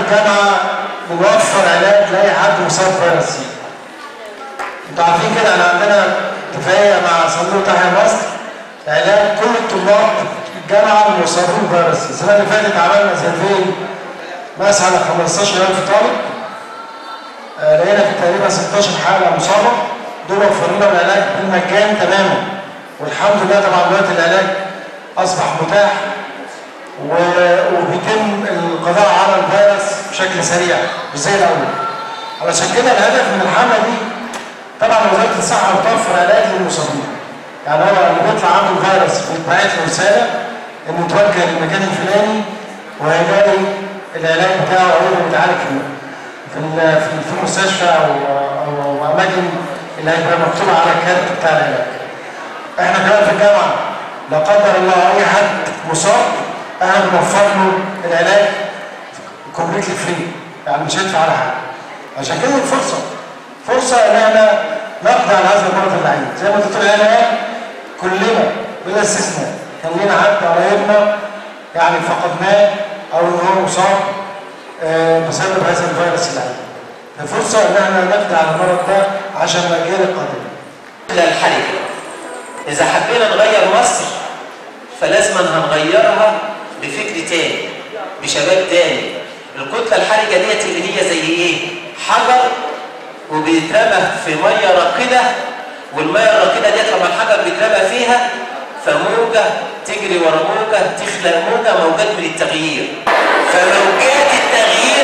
الجامعه بنوفر علاج لاي حد مصاب فيروس سي انتوا عارفين كده احنا عندنا اتفاقيه مع صندوق تحيا مصر علاج كل الطلاب الجامعه المصابين بفيروس سي السنه اللي فاتت عملنا سيرفي مقاس على 15000 طالب آه، لقينا في تقريبا 16 حاله مصابه دول وفروا لنا العلاج بالمجان تماما والحمد لله طبعا دلوقتي العلاج اصبح متاح و- وبيتم القضاء على الفيروس بشكل سريع مش زي الاول علشان كده الهدف من الحمله دي طبعا وزاره الصحه بتوفر علاج للمصابين يعني هو اللي بيطلع عنده الفيروس بيتبعت له رساله انه يتوجه للمكان الفلاني وهيلاقي العلاج بتاعه هو اللي بيتعالج فيه في ال- في في المستشفى او او أو اماكن اللي هيبقى مكتوب على الكارت بتاع العلاج. احنا كمان في الجامعه لا قدر الله اي حد مصاب احنا بنوفر له العلاج كومبليتلي فري يعني مش هيدفع على حاجه. عشان كده فرصه فرصه ان احنا نقضي على هذا المرض اللعين زي ما الدكتور قال قال كلنا بلا استثناء كان لنا حد قرايبنا يعني فقدناه او ان هو مصاب آه، بسبب هذا الفيروس اللعين. ففرصه ان احنا نقضي على المرض ده عشان الاجيال القادمه. إلى الحركة إذا حبينا نغير مصر فلازم هنغيرها بفكر تاني بشباب تاني الكتلة الحرجة ديت اللي هي زي إيه؟ حجر وبيترمى في مية راكدة والمية الراكدة ديت لما الحجر بيترمى فيها فموجة تجري ورا موجة تخلق موجة موجات من التغيير فموجات التغيير